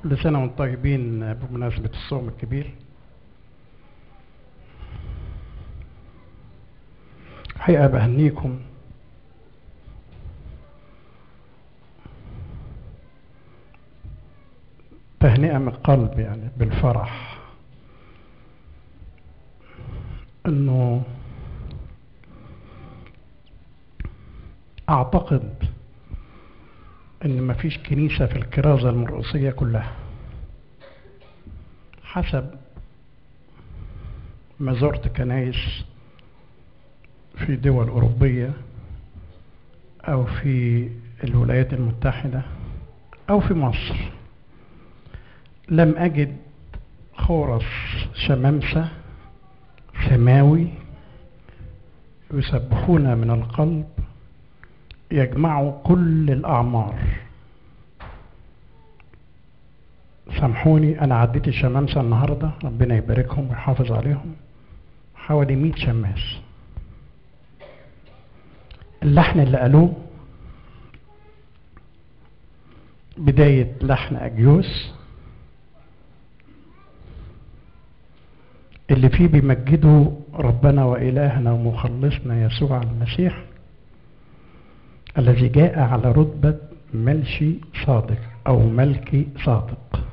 كل سنة وانتم طيبين بمناسبة الصوم الكبير حقيقة بهنيكم تهنئة من القلب يعني بالفرح انه اعتقد ان مفيش كنيسة في الكرازة المرقصية كلها حسب ما زرت كنايس في دول أوروبية أو في الولايات المتحدة أو في مصر لم أجد خورس شمامسة سماوي يسبحون من القلب يجمعوا كل الأعمار سامحوني أنا عديت الشمامسة النهاردة ربنا يباركهم ويحافظ عليهم حوالي 100 شماس اللحن اللي قالوه بداية لحن أجيوس اللي فيه بيمجدوا ربنا وإلهنا ومخلصنا يسوع المسيح الذي جاء على رتبة ملشي صادق أو ملكي صادق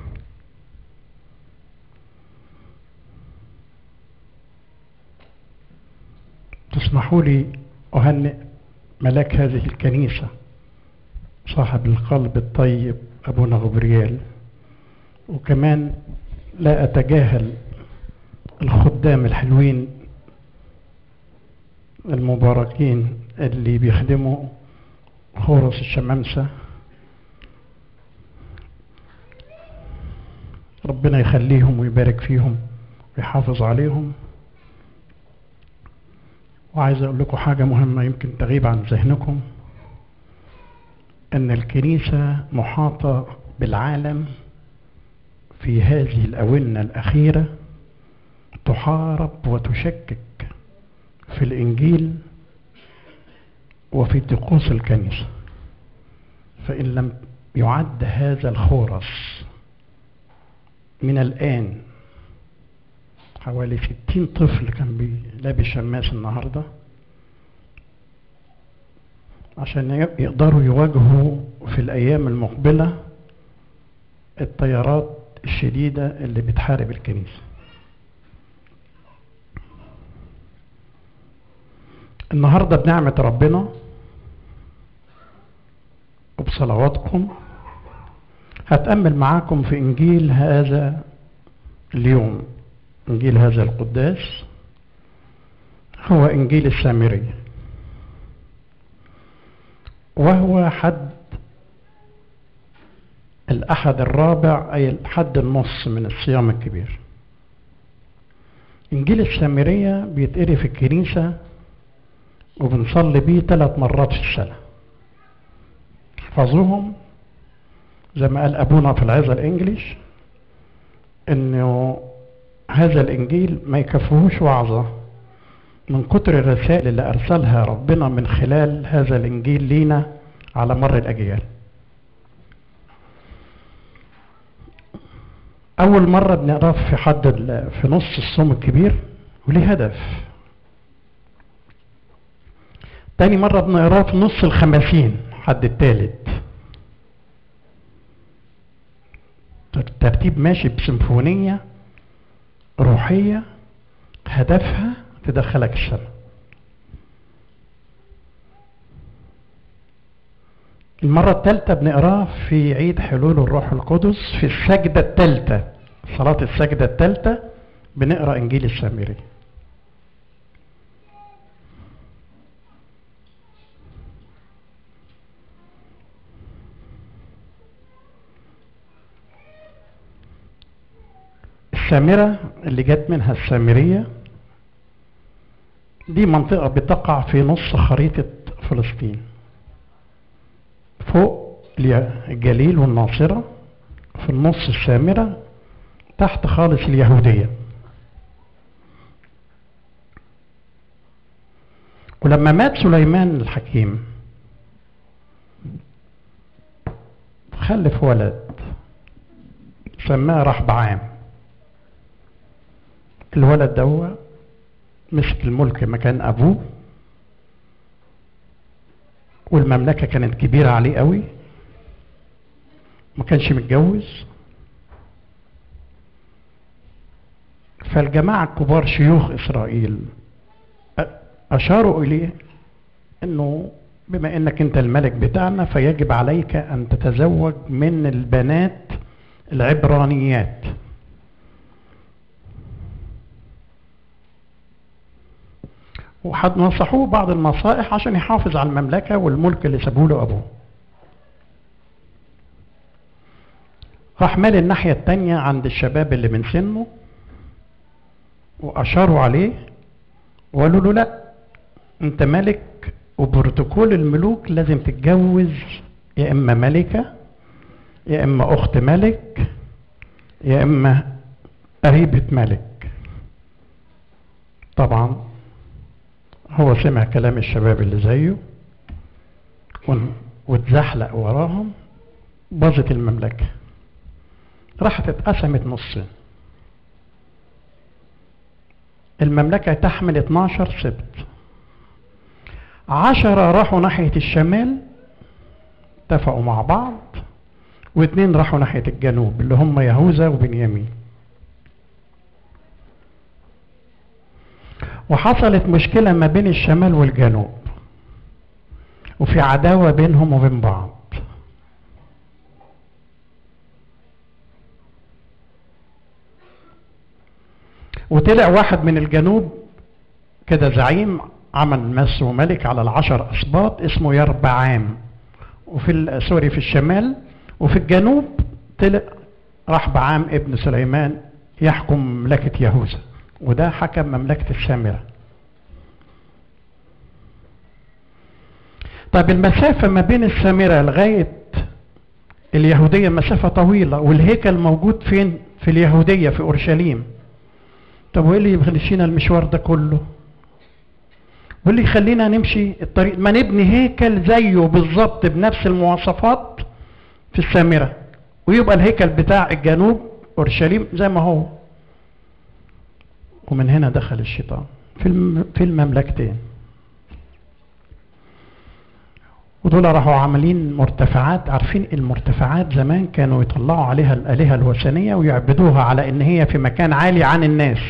تسمحوا لي أهنئ ملاك هذه الكنيسة صاحب القلب الطيب أبونا غبريال وكمان لا أتجاهل الخدام الحلوين المباركين اللي بيخدموا خورس الشمامسة ربنا يخليهم ويبارك فيهم ويحافظ عليهم وعايز اقول لكم حاجة مهمة يمكن تغيب عن ذهنكم ان الكنيسة محاطة بالعالم في هذه الأونة الأخيرة تحارب وتشكك في الإنجيل وفي طقوس الكنيسة فإن لم يعد هذا الخورس من الآن حوالي ستين طفل كان لابس شماس النهاردة عشان يقدروا يواجهوا في الأيام المقبلة التيارات الشديدة اللي بتحارب الكنيسة النهاردة بنعمة ربنا وبصلواتكم هتأمل معاكم في إنجيل هذا اليوم إنجيل هذا القداس هو إنجيل السامرية وهو حد الأحد الرابع أي الحد النص من الصيام الكبير إنجيل السامرية بيتقري في الكنيسة وبنصلي بيه ثلاث مرات في السنة احفظوهم زي ما قال أبونا في العظة الإنجليش إنه هذا الإنجيل ما يكفيهوش وعظة من كتر الرسائل اللي أرسلها ربنا من خلال هذا الإنجيل لينا على مر الأجيال أول مرة بنقراه في حد في نص الصوم الكبير وليه هدف تاني مرة بنقراه في نص الخمسين حد التالت الترتيب ماشي بسيمفونية روحية هدفها تدخلك السماء المرة الثالثة بنقراه في عيد حلول الروح القدس في السجدة الثالثة صلاة السجدة الثالثة بنقرا إنجيل السامري السامرة اللي جت منها السامرية دي منطقة بتقع في نص خريطة فلسطين فوق الجليل والناصرة في النص السامرة تحت خالص اليهودية ولما مات سليمان الحكيم خلف ولد سماه رحبعام الولد دوا مسك الملك مكان ابوه والمملكه كانت كبيره عليه قوي ما كانش متجوز فالجماعه الكبار شيوخ اسرائيل اشاروا اليه انه بما انك انت الملك بتاعنا فيجب عليك ان تتزوج من البنات العبرانيات وحد نصحوه بعض النصائح عشان يحافظ على المملكة والملك اللي سابوه له أبوه راح مال الناحية التانية عند الشباب اللي من سنه وأشاروا عليه وقالوا له لا أنت ملك وبروتوكول الملوك لازم تتجوز يا إما ملكة يا إما أخت ملك يا إما قريبة ملك طبعا هو سمع كلام الشباب اللي زيه واتزحلق وراهم باظت المملكة راحت اتقسمت نصين المملكة تحمل 12 سبت عشرة راحوا ناحية الشمال اتفقوا مع بعض واثنين راحوا ناحية الجنوب اللي هم يهوذا وبنيامين وحصلت مشكلة ما بين الشمال والجنوب وفي عداوة بينهم وبين بعض وطلع واحد من الجنوب كده زعيم عمل مس وملك على العشر اسباط اسمه يربعام وفي سوري في الشمال وفي الجنوب طلع راح بعام ابن سليمان يحكم مملكة يهوذا وده حكم مملكة السامرة طيب المسافة ما بين السامرة لغاية اليهودية مسافة طويلة والهيكل موجود فين في اليهودية في أورشليم طب وايه اللي يخلينا المشوار ده كله واللي يخلينا نمشي الطريق ما نبني هيكل زيه بالظبط بنفس المواصفات في السامرة ويبقى الهيكل بتاع الجنوب أورشليم زي ما هو ومن هنا دخل الشيطان في في المملكتين ودول راحوا عاملين مرتفعات عارفين المرتفعات زمان كانوا يطلعوا عليها الآلهة الوثنية ويعبدوها على إن هي في مكان عالي عن الناس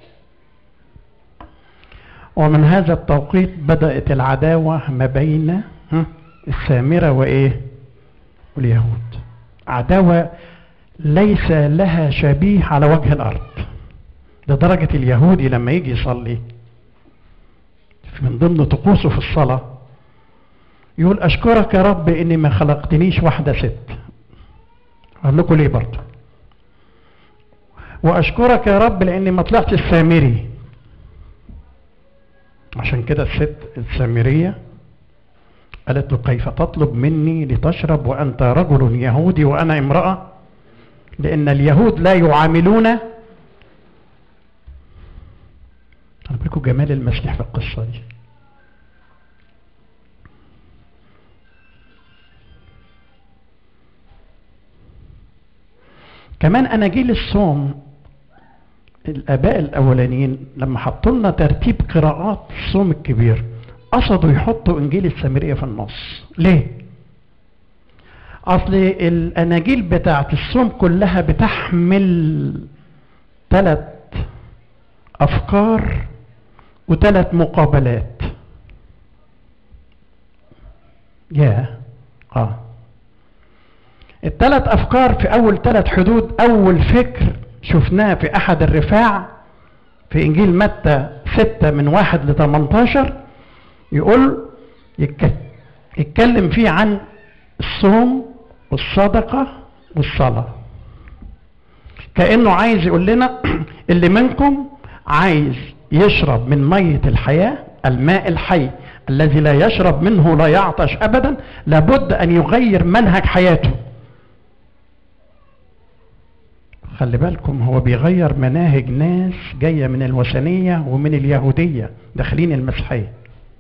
ومن هذا التوقيت بدأت العداوة ما بين السامرة وإيه واليهود عداوة ليس لها شبيه على وجه الأرض لدرجة اليهودي لما يجي يصلي من ضمن طقوسه في الصلاة يقول أشكرك يا رب إني ما خلقتنيش واحدة ست أقول لكم ليه برضه وأشكرك يا رب لإني ما طلعتش السامري عشان كده الست السامرية قالت له كيف تطلب مني لتشرب وأنت رجل يهودي وأنا امرأة لأن اليهود لا يعاملون أنا لكم جمال المسيح في القصة دي كمان أناجيل الصوم الآباء الأولانيين لما حطوا لنا ترتيب قراءات الصوم الكبير قصدوا يحطوا إنجيل السامرية في النص ليه؟ أصل الأناجيل بتاعت الصوم كلها بتحمل ثلاث أفكار وثلاث مقابلات يا اه الثلاث افكار في اول ثلاث حدود اول فكر شفناه في احد الرفاع في انجيل متى 6 من 1 ل 18 يقول يتكلم فيه عن الصوم والصدقه والصلاه كانه عايز يقول لنا اللي منكم عايز يشرب من ميه الحياه الماء الحي الذي لا يشرب منه لا يعطش ابدا لابد ان يغير منهج حياته خلي بالكم هو بيغير مناهج ناس جاية من الوثنية ومن اليهودية داخلين المسيحية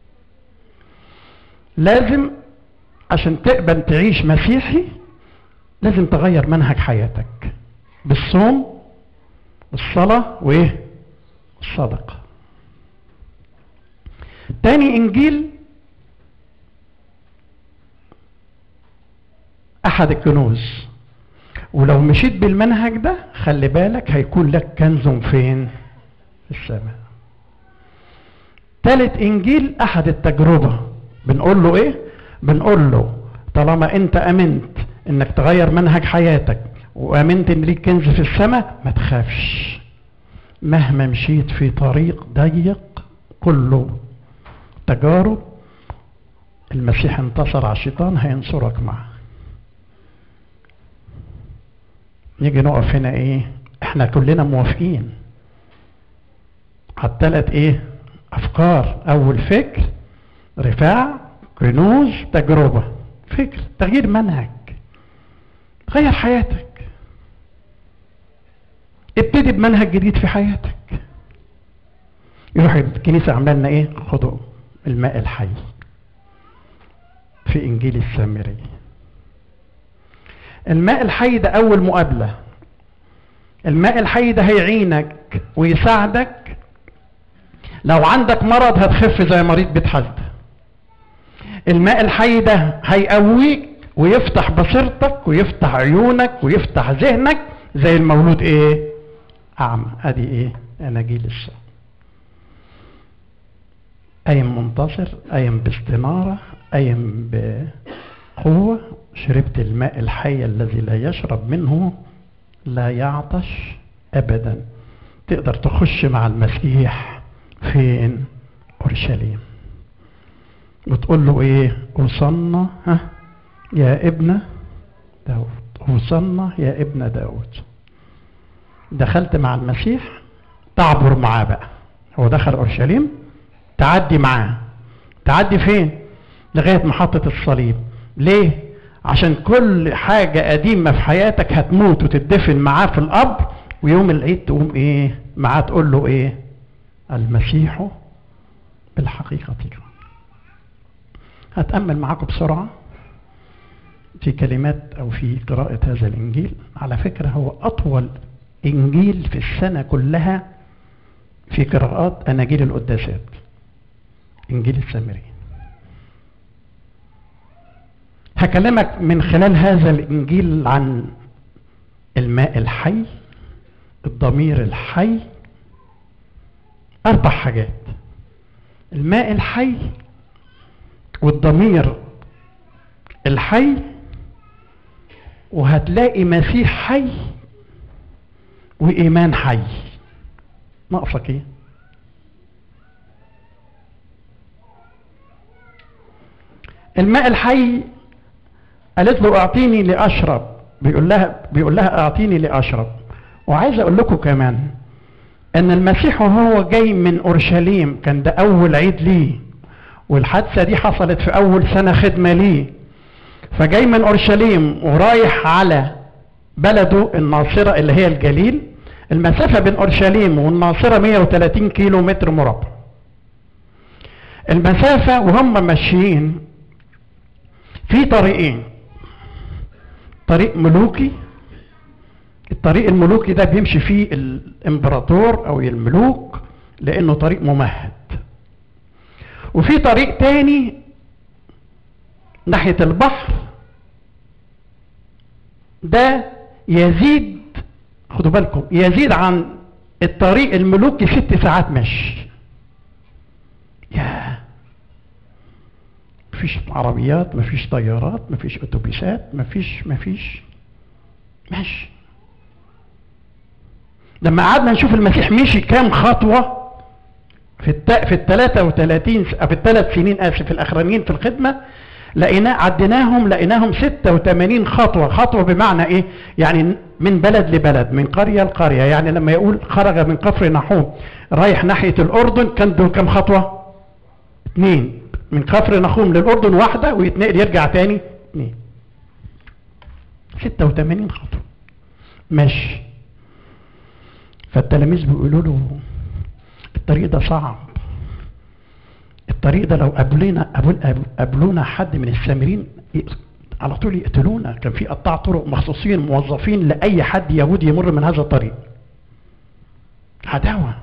لازم عشان تقبل تعيش مسيحي لازم تغير منهج حياتك بالصوم والصلاة وايه الصدقة تاني انجيل احد الكنوز ولو مشيت بالمنهج ده خلي بالك هيكون لك كنز فين في السماء تالت انجيل احد التجربة بنقول له ايه بنقول له طالما انت امنت انك تغير منهج حياتك وامنت ان ليك كنز في السماء ما تخافش مهما مشيت في طريق ضيق كله تجارب المسيح انتصر على الشيطان هينصرك معه نيجي نقف هنا ايه احنا كلنا موافقين على الثلاث ايه افكار اول فكر رفاع كنوز تجربه فكر تغيير منهج غير حياتك ابتدي بمنهج جديد في حياتك يروح الكنيسة عامله لنا ايه خدوا الماء الحي في انجيل السامري الماء الحي ده اول مقابلة الماء الحي ده هيعينك ويساعدك لو عندك مرض هتخف زي مريض بيت حد الماء الحي ده هيقويك ويفتح بصيرتك ويفتح عيونك ويفتح ذهنك زي المولود ايه اعمى ادي ايه اناجيل الشام قايم منتصر قايم باستنارة قايم بقوة شربت الماء الحي الذي لا يشرب منه لا يعطش ابدا تقدر تخش مع المسيح فين اورشليم وتقول له ايه وصلنا ها يا ابن داود وصلنا يا ابن داود دخلت مع المسيح تعبر معاه بقى هو دخل اورشليم تعدي معاه تعدي فين لغايه محطه الصليب ليه عشان كل حاجه قديمه في حياتك هتموت وتدفن معاه في القبر ويوم العيد تقوم ايه معاه تقول له ايه المسيح بالحقيقه هتامل معاكم بسرعه في كلمات او في قراءه هذا الانجيل على فكره هو اطول انجيل في السنه كلها في قراءات اناجيل القداسات انجيل السامري هكلمك من خلال هذا الانجيل عن الماء الحي الضمير الحي اربع حاجات الماء الحي والضمير الحي وهتلاقي مسيح حي وايمان حي ناقصك ايه الماء الحي قالت له اعطيني لاشرب بيقول لها بيقول لها اعطيني لاشرب وعايز اقول لكم كمان ان المسيح وهو جاي من اورشليم كان ده اول عيد ليه والحادثه دي حصلت في اول سنه خدمه ليه فجاي من اورشليم ورايح على بلده الناصره اللي هي الجليل المسافه بين اورشليم والناصره 130 كيلو متر مربع المسافه وهم ماشيين في طريقين طريق ملوكي الطريق الملوكي ده بيمشي فيه الامبراطور او الملوك لانه طريق ممهد وفي طريق تاني ناحية البحر ده يزيد خدوا بالكم يزيد عن الطريق الملوكي ست ساعات مشي يا مفيش عربيات مفيش طيارات مفيش اتوبيسات مفيش مفيش ماشي لما قعدنا نشوف المسيح مشي كام خطوه في الت... في ال 33 في الثلاث سنين اسف الاخرانيين في الخدمه لقينا عديناهم لقيناهم 86 خطوه خطوه بمعنى ايه يعني من بلد لبلد من قريه لقريه يعني لما يقول خرج من كفر نحوم رايح ناحيه الاردن كان دول كام خطوه اثنين من كفر نحوم للاردن واحده ويتنقل يرجع تاني اثنين 86 خطوه ماشي فالتلاميذ بيقولوا له الطريق ده صعب الطريق ده لو قابلنا قابلونا حد من السامرين على طول يقتلونا كان في قطاع طرق مخصوصين موظفين لأي حد يهودي يمر من هذا الطريق عداوة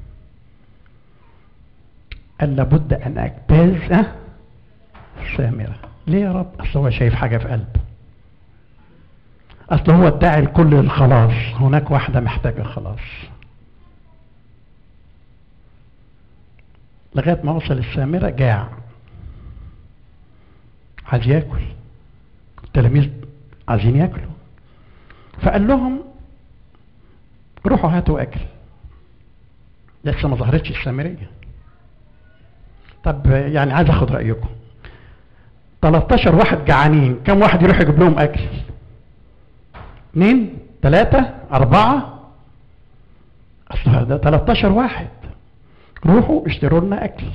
قال لابد أن أجتاز سامرة ليه يا رب أصل هو شايف حاجة في قلبه أصل هو ادعي الكل الخلاص هناك واحدة محتاجة خلاص لغاية ما وصل السامرة جاع عايز ياكل التلاميذ عايزين ياكلوا فقال لهم روحوا هاتوا اكل لسه ما ظهرتش السامريه طب يعني عايز اخد رايكم 13 واحد جعانين كم واحد يروح يجيب لهم اكل اثنين ثلاثة أربعة أصل ده 13 واحد روحوا اشتروا لنا أكل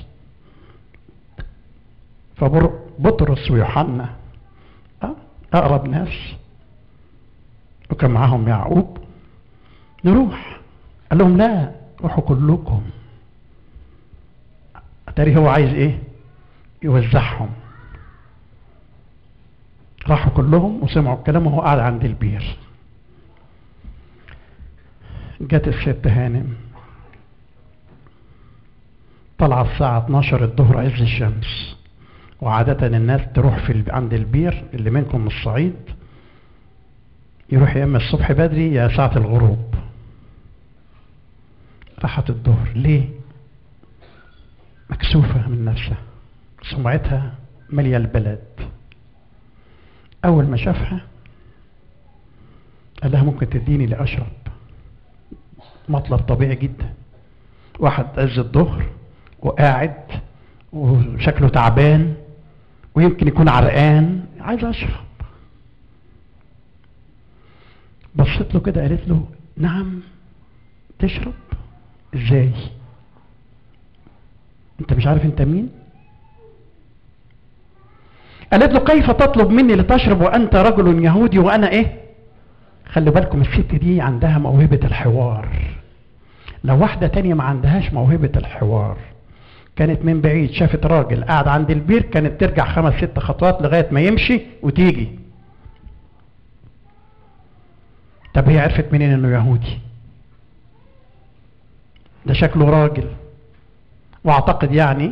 فبطرس ويوحنا أقرب ناس وكان معاهم يعقوب نروح قال لهم لا روحوا كلكم اتاري هو عايز ايه يوزعهم راحوا كلهم وسمعوا الكلام وهو قاعد عند البير جت الست هانم طلع الساعة 12 الظهر عز الشمس وعادة الناس تروح في عند البير اللي منكم من الصعيد يروح يا اما الصبح بدري يا ساعة الغروب راحت الظهر ليه؟ مكسوفة من نفسها سمعتها مالية البلد أول ما شافها قال لها ممكن تديني لأشرب مطلب طبيعي جدا واحد عز الظهر وقاعد وشكله تعبان ويمكن يكون عرقان عايز اشرب بصيت له كده قالت له نعم تشرب ازاي انت مش عارف انت مين قالت له كيف تطلب مني لتشرب وانت رجل يهودي وانا ايه خلي بالكم الست دي عندها موهبة الحوار لو واحدة تانية ما عندهاش موهبة الحوار كانت من بعيد شافت راجل قاعد عند البير كانت ترجع خمس ست خطوات لغاية ما يمشي وتيجي طب هي عرفت منين انه يهودي ده شكله راجل واعتقد يعني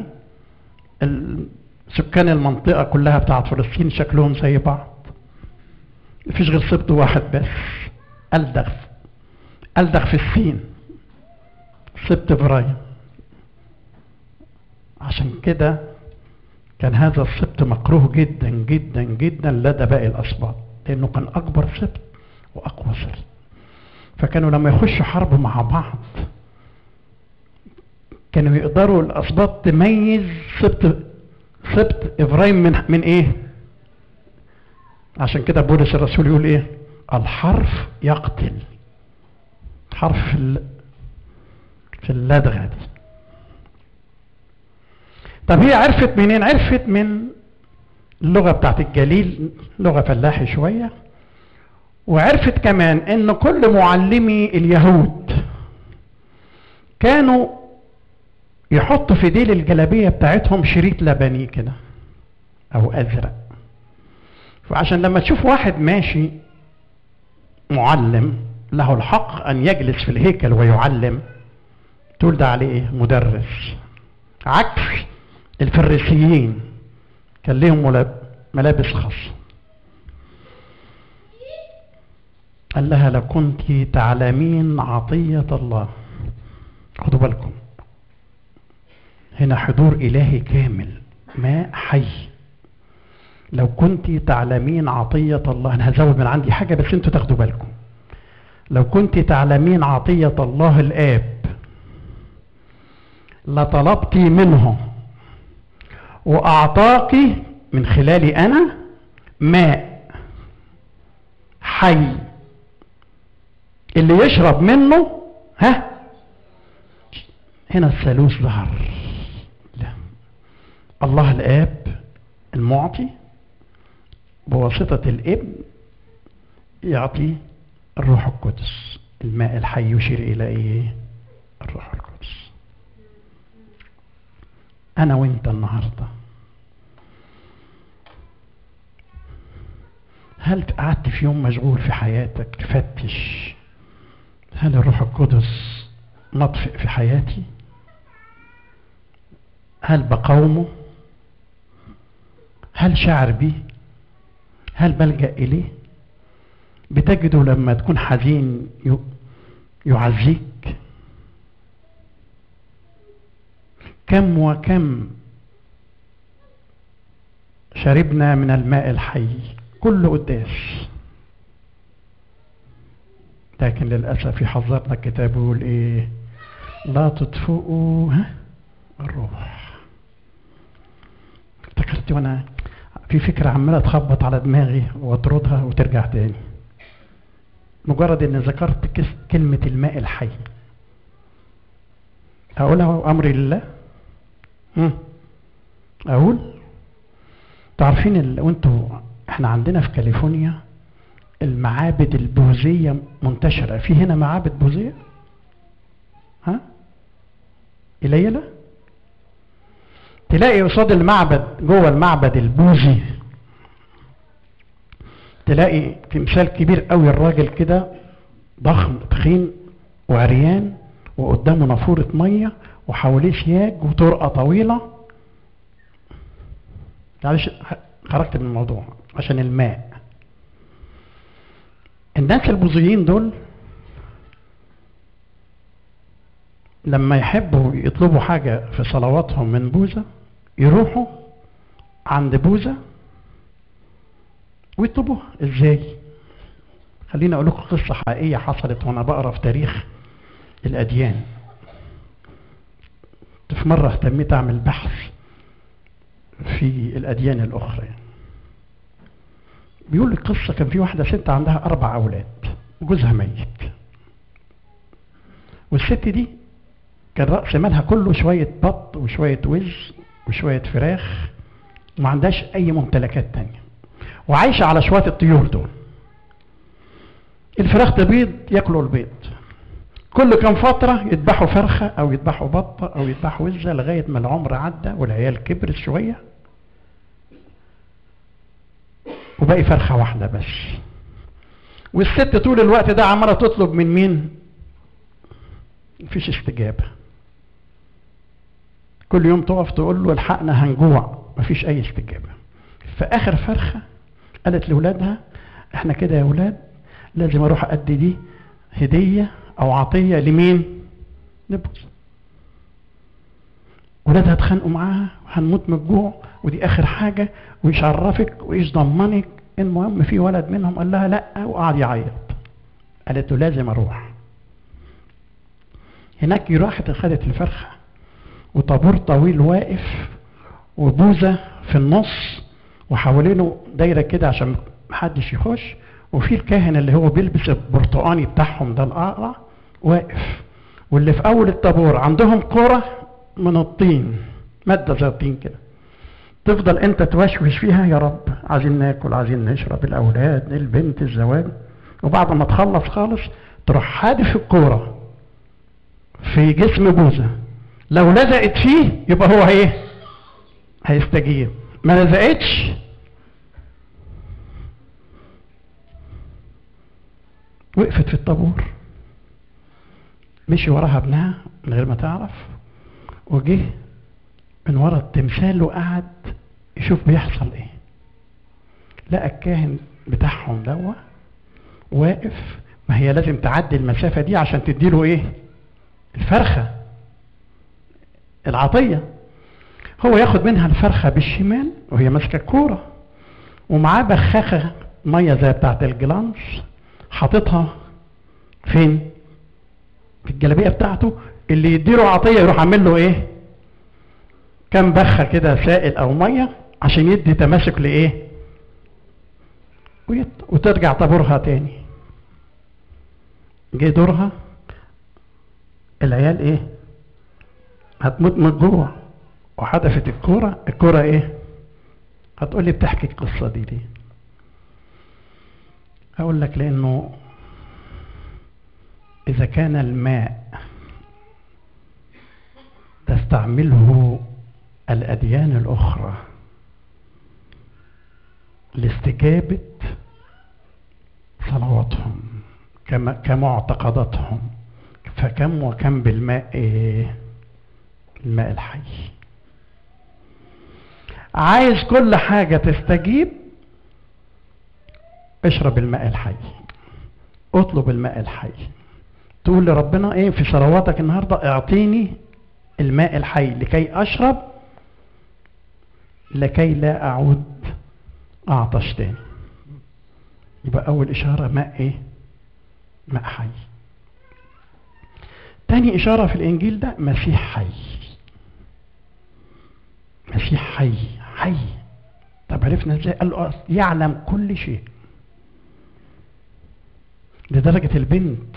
سكان المنطقة كلها بتاعت فلسطين شكلهم زي بعض مفيش غير سبط واحد بس ألدغ ألدغ في السين سبط إبراهيم عشان كده كان هذا السبط مكروه جدا جدا جدا لدى باقي الأسباط لأنه كان أكبر سبط وأقوى سبط فكانوا لما يخشوا حرب مع بعض كانوا يقدروا الأسباط تميز سبط سبط إبراهيم من من إيه؟ عشان كده بولس الرسول يقول إيه؟ الحرف يقتل حرف في ال... في اللدغة دي طب هي عرفت منين عرفت من اللغة بتاعت الجليل لغة فلاحي شوية وعرفت كمان ان كل معلمي اليهود كانوا يحطوا في ديل الجلابية بتاعتهم شريط لبني كده او ازرق فعشان لما تشوف واحد ماشي معلم له الحق ان يجلس في الهيكل ويعلم تقول ده عليه ايه مدرس عكس الفريسيين كان لهم ملابس خاصة قال لها لو كنت تعلمين عطية الله خدوا بالكم هنا حضور إلهي كامل ماء حي لو كنت تعلمين عطية الله أنا هزود من عندي حاجة بس أنتوا تاخدوا بالكم لو كنت تعلمين عطية الله الآب لطلبت منه وأعطاك من خلالي أنا ماء حي اللي يشرب منه ها هنا الثالوث ظهر لا الله الآب المعطي بواسطة الابن يعطي الروح القدس الماء الحي يشير إلى إيه الروح القدس أنا وأنت النهاردة هل قعدت في يوم مشغول في حياتك تفتش هل الروح القدس مطفئ في حياتي هل بقاومه هل شعر بيه هل بلجأ إليه بتجده لما تكون حزين يعزيك كم وكم شربنا من الماء الحي كل قداس لكن للأسف يحذرنا الكتاب يقول إيه لا تطفئوا الروح افتكرت وانا في فكرة عمالة تخبط على دماغي واطردها وترجع تاني مجرد ان ذكرت كلمة الماء الحي اقولها امري لله اقول تعرفين ال... وانتوا احنا عندنا في كاليفورنيا المعابد البوذية منتشرة في هنا معابد بوذية ها قليلة تلاقي قصاد المعبد جوه المعبد البوذي تلاقي تمثال كبير قوي الراجل كده ضخم تخين وعريان وقدامه نافورة مية وحواليه سياج وطرقة طويلة معلش خرجت من الموضوع عشان الماء الناس البوذيين دول لما يحبوا يطلبوا حاجة في صلواتهم من بوذا يروحوا عند بوذا ويطلبوها ازاي خليني اقول لكم قصة حقيقية حصلت وانا بقرا في تاريخ الاديان في مرة اهتميت اعمل بحث في الاديان الاخرى يعني. بيقول لي قصة كان في واحدة ست عندها اربع اولاد وجوزها ميت والست دي كان رأس مالها كله شوية بط وشوية وز وشوية فراخ وما عندهاش أي ممتلكات تانية وعايشة على شوية الطيور دول الفراخ تبيض ياكلوا البيض كل كم فترة يذبحوا فرخة أو يذبحوا بطة أو يذبحوا وزة لغاية ما العمر عدى والعيال كبرت شوية وباقي فرخة واحدة بس والست طول الوقت ده عمالة تطلب من مين؟ مفيش استجابة كل يوم تقف تقول له الحقنا هنجوع مفيش اي استجابه فاخر فرخه قالت لاولادها احنا كده يا اولاد لازم اروح ادي دي هديه او عطيه لمين لبوز ولادها اتخانقوا معاها هنموت من الجوع ودي اخر حاجه وايش عرفك وايش ضمنك المهم في ولد منهم قال لها لا وقعد يعيط قالت له لازم اروح هناك راحت خدت الفرخه وطابور طويل واقف وبوزة في النص وحوالينه دايرة كده عشان محدش يخش وفي الكاهن اللي هو بيلبس البرتقاني بتاعهم ده الأقرع واقف واللي في أول الطابور عندهم كرة من الطين مادة زي الطين كده تفضل انت توشوش فيها يا رب عايزين ناكل عايزين نشرب الاولاد البنت الزواج وبعد ما تخلص خالص تروح حادف الكوره في جسم بوزه لو لزقت فيه يبقى هو ايه هيستجيب ما لزقتش وقفت في الطابور مشي وراها ابنها من غير ما تعرف وجه من ورا التمثال وقعد يشوف بيحصل ايه لقى الكاهن بتاعهم دوا واقف ما هي لازم تعدي المسافة دي عشان تديله ايه الفرخة العطية هو ياخد منها الفرخة بالشمال وهي ماسكة الكورة ومعاه بخاخة مية زي بتاعت الجلانس حاططها فين؟ في الجلابية بتاعته اللي يديله عطية يروح عامل له ايه؟ كام بخة كده سائل او مية عشان يدي تماسك لايه؟ وترجع طابورها تاني جه دورها العيال ايه؟ هتموت من الجوع وحدفت الكورة الكورة ايه هتقول لي بتحكي القصة دي ليه اقول لك لانه اذا كان الماء تستعمله الاديان الاخرى لاستجابة كما كمعتقداتهم فكم وكم بالماء إيه؟ الماء الحي عايز كل حاجة تستجيب اشرب الماء الحي اطلب الماء الحي تقول لربنا ايه في صلواتك النهاردة اعطيني الماء الحي لكي اشرب لكي لا اعود اعطش تاني يبقى اول اشارة ماء ايه ماء حي تاني اشارة في الانجيل ده مسيح حي مسيح حي حي طب عرفنا ازاي قال له يعلم كل شيء لدرجة البنت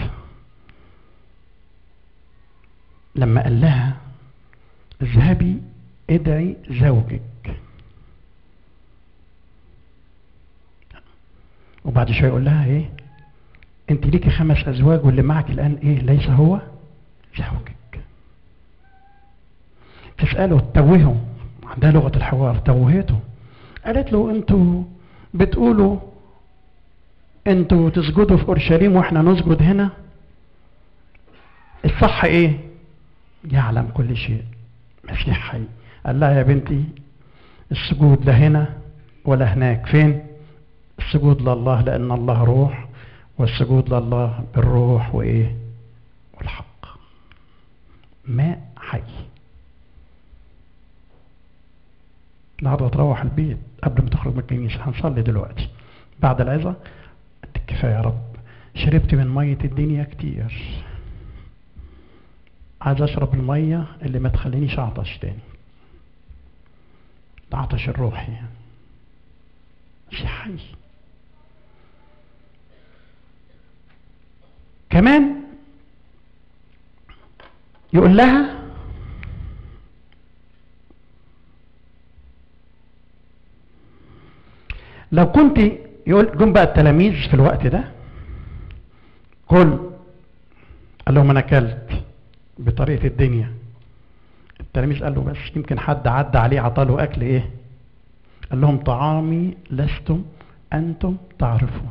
لما قال لها اذهبي ادعي زوجك وبعد شويه يقول لها ايه انت ليكي خمس ازواج واللي معك الان ايه ليس هو زوجك تساله توهه عندها لغه الحوار توهته قالت له انتوا بتقولوا انتوا تسجدوا في اورشليم واحنا نسجد هنا الصح ايه يعلم كل شيء مسيح حي قال لها يا بنتي السجود لا هنا ولا هناك فين السجود لله لان الله روح والسجود لله بالروح وايه والحق ماء حي النهارده تروح البيت قبل ما تخرج من الكنيسه هنصلي دلوقتي بعد العظه كفايه يا رب شربت من ميه الدنيا كتير عايز اشرب الميه اللي ما تخلينيش اعطش تاني العطش الروحي شيء حي كمان يقول لها لو كنت يقول جم بقى التلاميذ في الوقت ده كل قال لهم انا اكلت بطريقه الدنيا التلاميذ قال له بس يمكن حد عدى عليه عطاله اكل ايه قال لهم طعامي لستم انتم تعرفون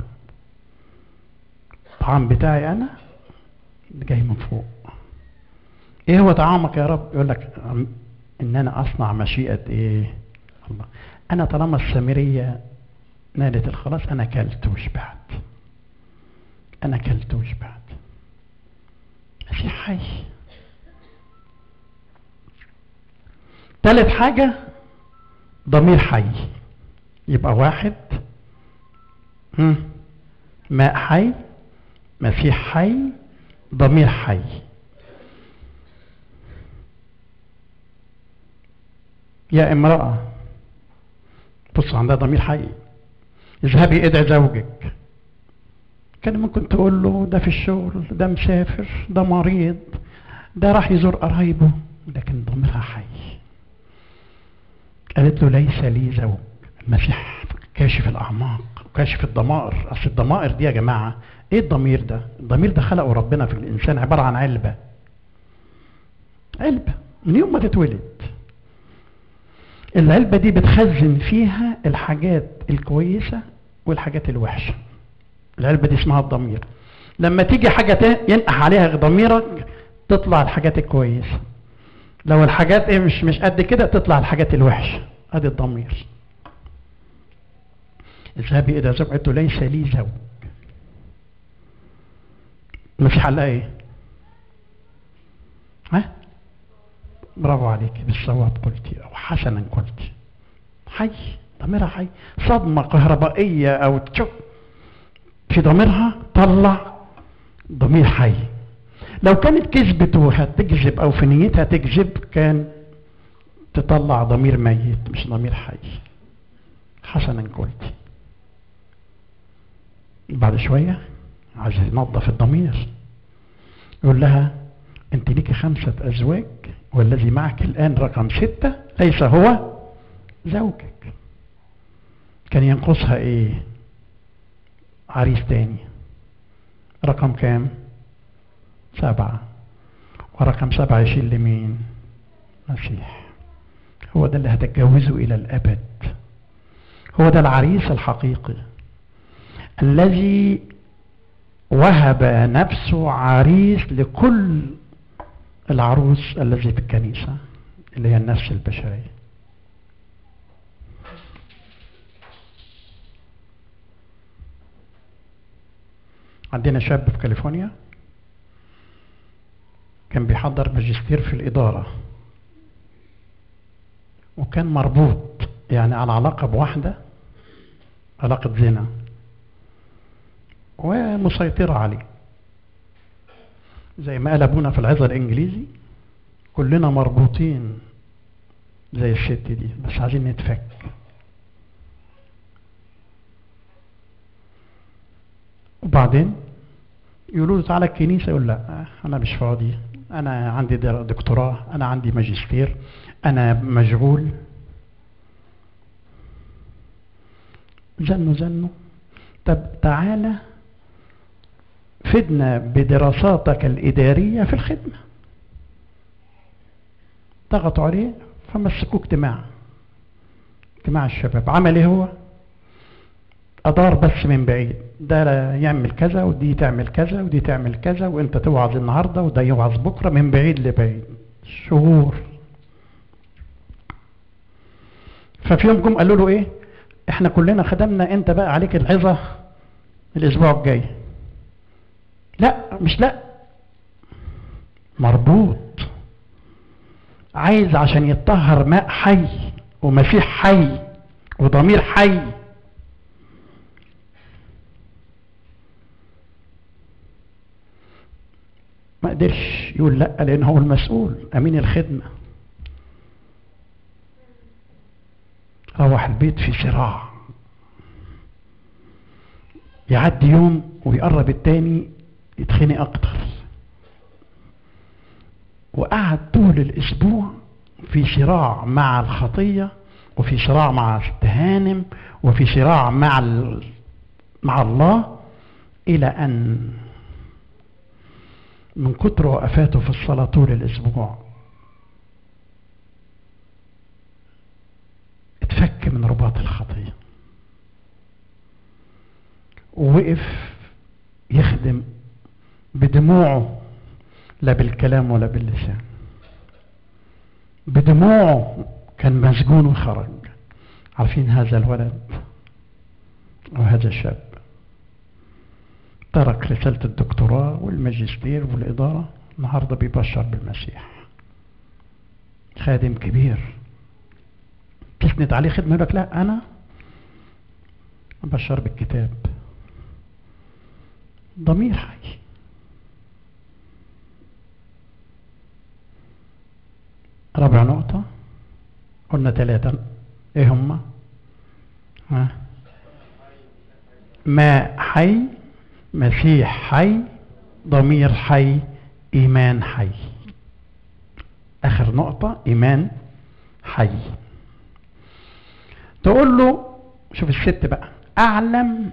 الطعام بتاعي انا اللي جاي من فوق ايه هو طعامك يا رب يقول لك ان انا اصنع مشيئه ايه الله انا طالما السامريه نالت الخلاص انا اكلت وشبعت انا اكلت وشبعت مسيح حي ثالث حاجة ضمير حي يبقى واحد هم، ماء حي مسيح حي ضمير حي يا امرأة بص عندها ضمير حي اذهبي ادعي زوجك كان ممكن تقول له ده في الشغل ده مسافر ده مريض ده راح يزور قرايبه لكن ضميرها حي قالت له ليس لي زوج المسيح كاشف الاعماق كاشف الضمائر اصل الضمائر دي يا جماعه ايه الضمير ده الضمير ده خلقه ربنا في الانسان عباره عن علبه علبه من يوم ما تتولد العلبه دي بتخزن فيها الحاجات الكويسه والحاجات الوحشه العلبه دي اسمها الضمير لما تيجي حاجه تا- ينقح عليها ضميرك تطلع الحاجات الكويسه لو الحاجات ايه مش مش قد كده تطلع الحاجات الوحشه ادي الضمير اذهبي الى زوج قلت له ليس لي زوج ما في حلها ايه ها برافو عليك بالصواب قلتي او حسنا قلتي حي ضميرها حي صدمه كهربائيه او تشوك في ضميرها طلع ضمير حي لو كانت كذبت وهتكذب او في نيتها تكذب كان تطلع ضمير ميت مش ضمير حي حسنا قلت بعد شوية عايز ينظف الضمير يقول لها انت ليكي خمسة ازواج والذي معك الان رقم ستة ليس هو زوجك كان ينقصها ايه عريس تاني رقم كام سبعة ورقم سبعة يشيل لمين مسيح هو ده اللي هتتجوزه إلى الأبد هو ده العريس الحقيقي الذي وهب نفسه عريس لكل العروس الذي في الكنيسة اللي هي النفس البشرية عندنا شاب في كاليفورنيا كان بيحضر ماجستير في الإدارة وكان مربوط يعني على علاقة بواحدة علاقة زنا ومسيطرة عليه زي ما قال ابونا في العظة الانجليزي كلنا مربوطين زي الست دي بس عايزين نتفك وبعدين يقولوا له تعالى الكنيسة يقول لا أنا مش فاضي أنا عندي دكتوراه أنا عندي ماجستير أنا مشغول زنوا زنوا طب تعالى فدنا بدراساتك الإدارية في الخدمة ضغطوا عليه فمسكوه اجتماع اجتماع الشباب عمل ايه هو أدار بس من بعيد ده يعمل كذا ودي تعمل كذا ودي تعمل كذا وانت توعظ النهاردة وده يوعظ بكرة من بعيد لبعيد شهور ففي يوم جم قالوا له ايه احنا كلنا خدمنا انت بقى عليك العظة الاسبوع الجاي لا مش لا مربوط عايز عشان يتطهر ماء حي ومسيح حي وضمير حي ما قدرش يقول لا لان هو المسؤول امين الخدمه روح البيت في صراع يعدي يوم ويقرب التاني يتخنق اكتر وقعد طول الاسبوع في صراع مع الخطيه وفي صراع مع التهانم وفي صراع مع مع الله الى ان من كتر وقفاته في الصلاة طول الأسبوع اتفك من رباط الخطية ووقف يخدم بدموعه لا بالكلام ولا باللسان بدموعه كان مسجون وخرج عارفين هذا الولد وهذا الشاب ترك رسالة الدكتوراه والماجستير والإدارة النهاردة بيبشر بالمسيح خادم كبير تسند عليه خدمة يقول لك لا أنا أبشر بالكتاب ضمير حي رابع نقطة قلنا ثلاثة ايه هما ها ماء حي مسيح حي ضمير حي ايمان حي اخر نقطة ايمان حي تقول له شوف الست بقى اعلم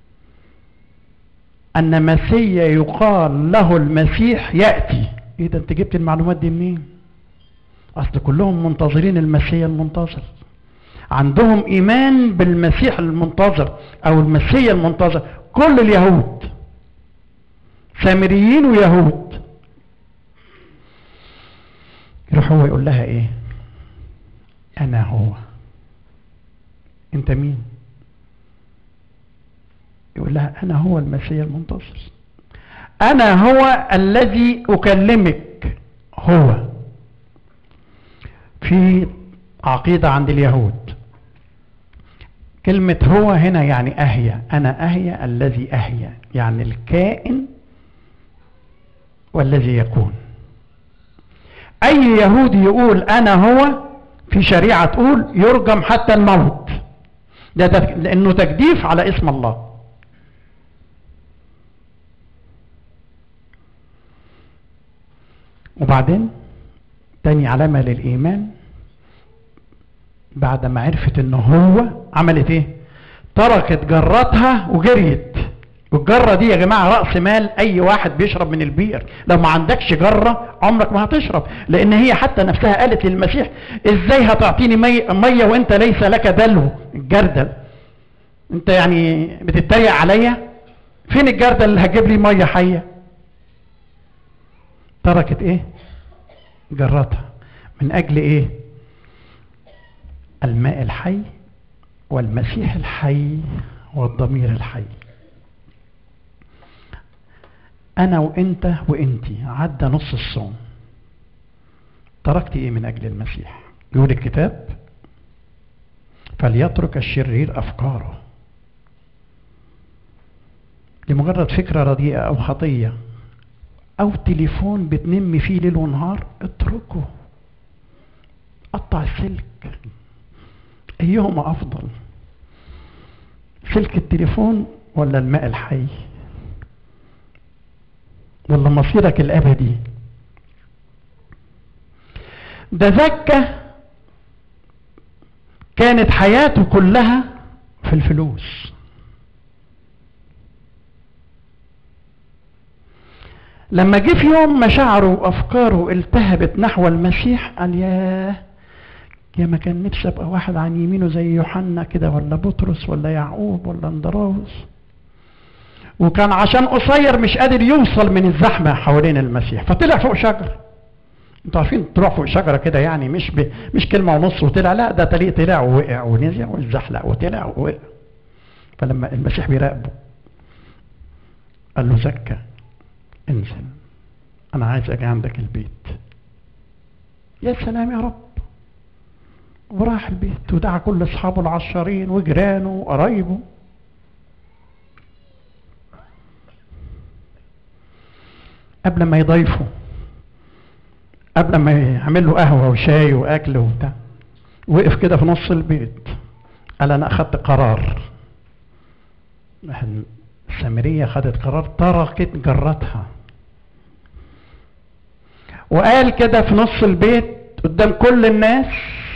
ان مسيا يقال له المسيح ياتي ايه ده انت جبت المعلومات دي منين اصل كلهم منتظرين المسيا المنتظر عندهم ايمان بالمسيح المنتظر او المسيا المنتظر كل اليهود سامريين ويهود يروح هو يقول لها ايه انا هو انت مين يقول لها انا هو المسيح المنتصر انا هو الذي اكلمك هو في عقيدة عند اليهود كلمة هو هنا يعني أهيا أنا أهيا الذي أهيا يعني الكائن والذي يكون أي يهودي يقول أنا هو في شريعة تقول يرجم حتى الموت ده, ده لأنه تجديف على اسم الله وبعدين تاني علامة للإيمان بعد ما عرفت ان هو عملت ايه تركت جرتها وجريت والجرة دي يا جماعة رأس مال أي واحد بيشرب من البير لو ما عندكش جرة عمرك ما هتشرب لأن هي حتى نفسها قالت للمسيح إزاي هتعطيني مي مية وأنت ليس لك دلو الجردل أنت يعني بتتريق عليا فين الجردة اللي هتجيب لي مية حية تركت ايه جرتها من اجل ايه الماء الحي والمسيح الحي والضمير الحي انا وانت وانتي عدى نص الصوم تركت ايه من اجل المسيح يقول الكتاب فليترك الشرير افكاره لمجرد فكره رديئه او خطيه او تليفون بتنم فيه ليل ونهار اتركه قطع السلك ايهما افضل سلك التليفون ولا الماء الحي ولا مصيرك الابدي ده زكى كانت حياته كلها في الفلوس لما جه في يوم مشاعره وافكاره التهبت نحو المسيح قال ياه يا ما كان نفسي ابقى واحد عن يمينه زي يوحنا كده ولا بطرس ولا يعقوب ولا اندراوس وكان عشان قصير مش قادر يوصل من الزحمه حوالين المسيح فطلع فوق شجره انتوا عارفين تروح فوق شجره كده يعني مش ب... مش كلمه ونص وطلع لا ده طريق طلع ووقع ونزل واتزحلق وطلع ووقع فلما المسيح بيراقبه قال له زكى انزل انا عايز اجي عندك البيت يا سلام يا رب وراح البيت ودعا كل اصحابه العشرين وجيرانه وقرايبه قبل ما يضيفه قبل ما يعمل له قهوه وشاي واكل وبتاع وقف كده في نص البيت قال انا اخدت قرار السامريه خدت قرار تركت جرتها وقال كده في نص البيت قدام كل الناس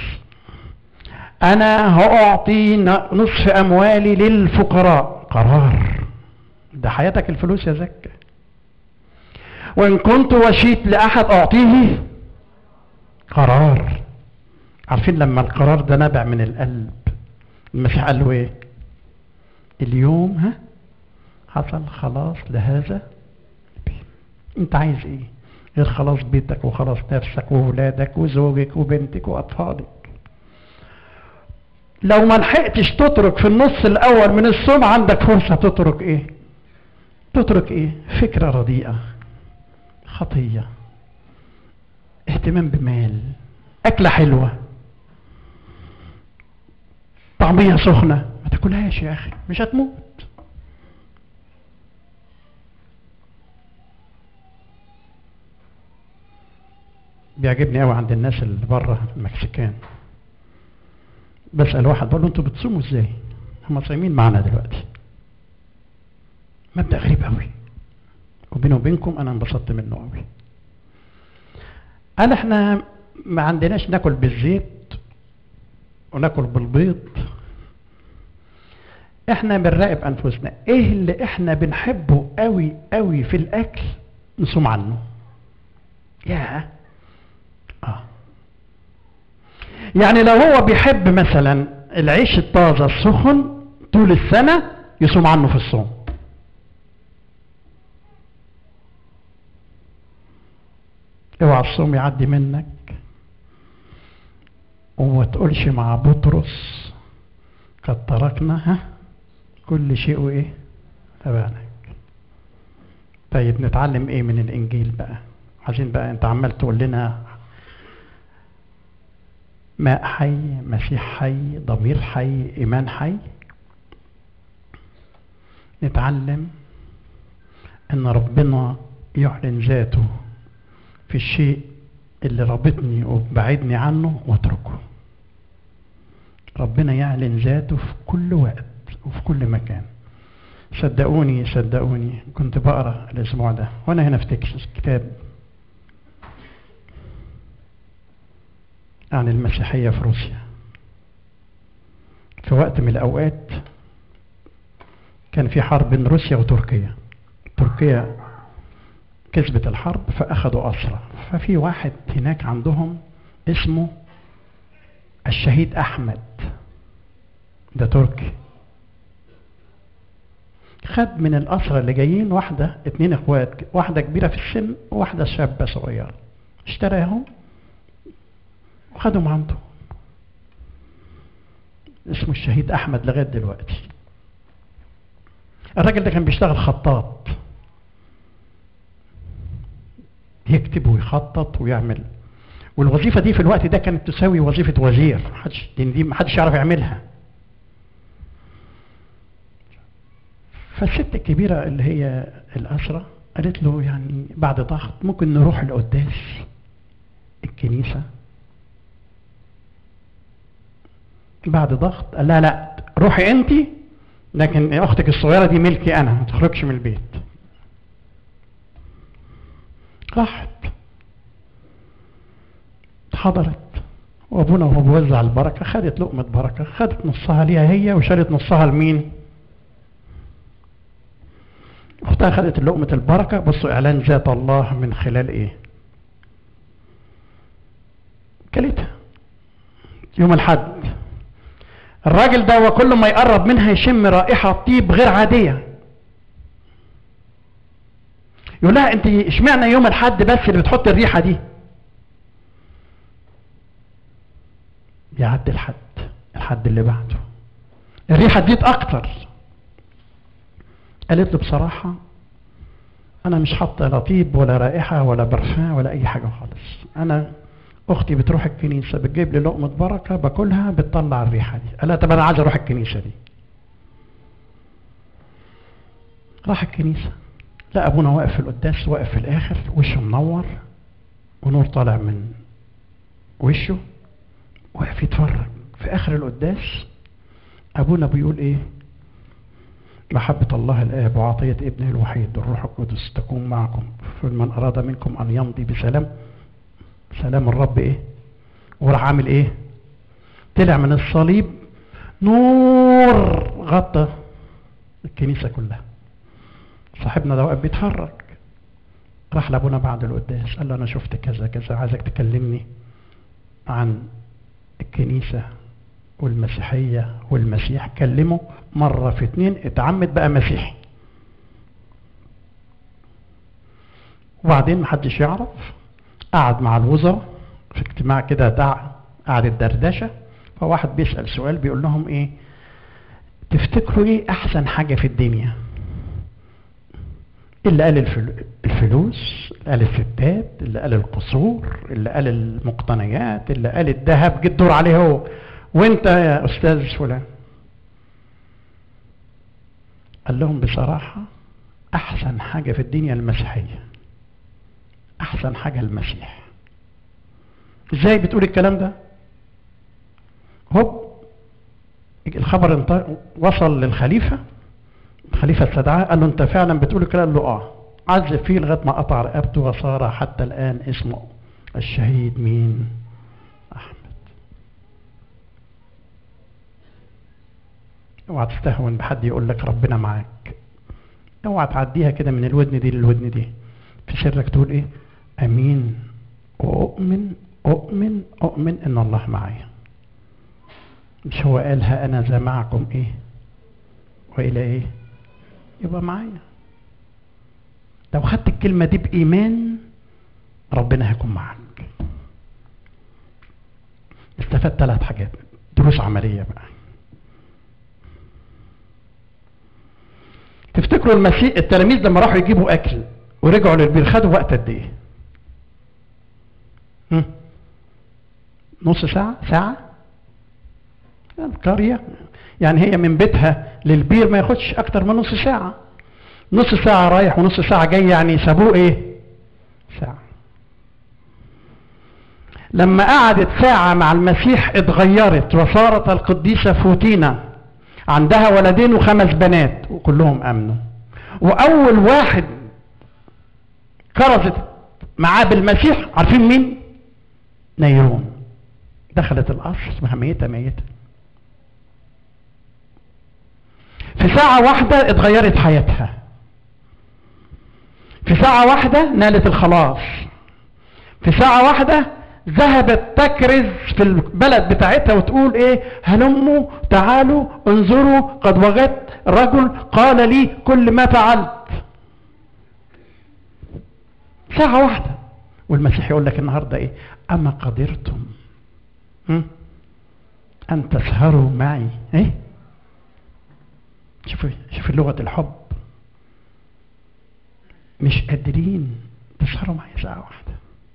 انا هاعطي نصف اموالي للفقراء قرار ده حياتك الفلوس يا زكا وان كنت وشيت لاحد اعطيه قرار عارفين لما القرار ده نبع من القلب المسيح قال له ايه اليوم ها حصل خلاص لهذا انت عايز ايه غير خلاص بيتك وخلاص نفسك وولادك وزوجك وبنتك واطفالك لو ما لحقتش تترك في النص الاول من الصوم عندك فرصه تترك ايه تترك ايه فكره رديئه خطيه اهتمام بمال اكله حلوه طعميه سخنه ما تاكلهاش يا اخي مش هتموت بيعجبني قوي عند الناس اللي بره المكسيكان بسال واحد بقول له انتوا بتصوموا ازاي هم صايمين معانا دلوقتي مبدا غريب قوي وبيني وبينكم انا انبسطت منه قوي قال احنا ما عندناش ناكل بالزيت وناكل بالبيض احنا بنراقب انفسنا ايه اللي احنا بنحبه قوي قوي في الاكل نصوم عنه يا اه يعني لو هو بيحب مثلا العيش الطازه السخن طول السنه يصوم عنه في الصوم اوعى الصوم يعدي منك وما تقولش مع بطرس قد تركنا ها كل شيء وايه تبعناك طيب نتعلم ايه من الانجيل بقى عايزين بقى انت عمال تقول لنا ماء حي مسيح حي ضمير حي ايمان حي نتعلم ان ربنا يعلن ذاته في الشيء اللي رابطني وبعدني عنه واتركه ربنا يعلن ذاته في كل وقت وفي كل مكان صدقوني صدقوني كنت بقرا الاسبوع ده وانا هنا في تكساس كتاب عن المسيحية في روسيا في وقت من الأوقات كان في حرب بين روسيا وتركيا تركيا كسبت الحرب فأخذوا أسرى ففي واحد هناك عندهم اسمه الشهيد أحمد ده تركي خد من الأسرة اللي جايين واحدة اتنين اخوات واحدة كبيرة في السن وواحدة شابة صغيرة اشتراهم وخدهم عنده اسمه الشهيد أحمد لغاية دلوقتي الراجل ده كان بيشتغل خطاط يكتب ويخطط ويعمل والوظيفة دي في الوقت ده كانت تساوي وظيفة وزير محدش دي محدش يعرف يعملها فالست الكبيرة اللي هي الأسرة قالت له يعني بعد ضغط ممكن نروح القداس الكنيسة بعد ضغط قال لا لا روحي انت لكن اختك الصغيرة دي ملكي انا ما تخرجش من البيت راحت حضرت وابونا وهو بيوزع البركه خدت لقمه بركه خدت نصها ليها هي وشالت نصها لمين اختها خدت لقمه البركه بصوا اعلان ذات الله من خلال ايه كلتها يوم الحد الراجل ده وكل ما يقرب منها يشم رائحه طيب غير عاديه يقول لها انت اشمعنى يوم الحد بس اللي بتحط الريحه دي يعدي الحد الحد اللي بعده الريحه تزيد اكتر قالت له بصراحه انا مش حاطه لا طيب ولا رائحه ولا برفان ولا اي حاجه خالص انا اختي بتروح الكنيسه بتجيب لي لقمه بركه باكلها بتطلع الريحه دي قال لها طب انا عايز اروح الكنيسه دي راح الكنيسه لا ابونا واقف في القداس واقف في الاخر وشه منور ونور طالع من وشه واقف يتفرج في اخر القداس ابونا بيقول ايه محبة الله الآب وعطية ابنه الوحيد الروح القدس تكون معكم فمن أراد منكم أن يمضي بسلام سلام الرب إيه وراح عامل إيه طلع من الصليب نور غطى الكنيسة كلها صاحبنا ده واقف بيتفرج راح لابونا بعد القداس قال له انا شفت كذا كذا عايزك تكلمني عن الكنيسة والمسيحية والمسيح كلمه مرة في اتنين اتعمد بقى مسيحي وبعدين محدش يعرف قعد مع الوزراء في اجتماع كده دع قعد الدردشة فواحد بيسأل سؤال بيقول لهم ايه تفتكروا ايه احسن حاجة في الدنيا اللي قال الفلوس اللي قال الستات اللي قال القصور اللي قال المقتنيات اللي قال الذهب جه الدور عليه هو وانت يا استاذ فلان قال لهم بصراحة احسن حاجة في الدنيا المسيحية احسن حاجة المسيح ازاي بتقول الكلام ده هوب الخبر وصل للخليفة الخليفة استدعاه قال له انت فعلا بتقول الكلام قال له اه عذب فيه لغايه ما قطع رقبته وصار حتى الان اسمه الشهيد مين احمد اوعى تستهون بحد يقول لك ربنا معاك اوعى تعديها كده من الودن دي للودن دي في سرك تقول ايه امين واؤمن اؤمن اؤمن ان الله معايا مش هو قالها انا ذا معكم ايه والى ايه يبقى معايا لو خدت الكلمة دي بإيمان ربنا هيكون معاك استفدت ثلاث حاجات دروس عملية بقى تفتكروا المسيح التلاميذ لما راحوا يجيبوا أكل ورجعوا للبير خدوا وقت قد إيه؟ نص ساعة؟ ساعة؟ القرية يعني هي من بيتها للبير ما ياخدش اكتر من نص ساعة نص ساعة رايح ونص ساعة جاي يعني سابوه ايه ساعة لما قعدت ساعة مع المسيح اتغيرت وصارت القديسة فوتينا عندها ولدين وخمس بنات وكلهم امنوا واول واحد كرزت معاه بالمسيح عارفين مين نيرون دخلت القصر اسمها ميتة ميتة في ساعة واحدة اتغيرت حياتها في ساعة واحدة نالت الخلاص في ساعة واحدة ذهبت تكرز في البلد بتاعتها وتقول ايه هلموا تعالوا انظروا قد وجدت رجل قال لي كل ما فعلت ساعة واحدة والمسيح يقول لك النهاردة ايه اما قدرتم هم؟ ان تسهروا معي ايه شوفوا شوفوا لغة الحب مش قادرين تسهروا معي ساعة واحدة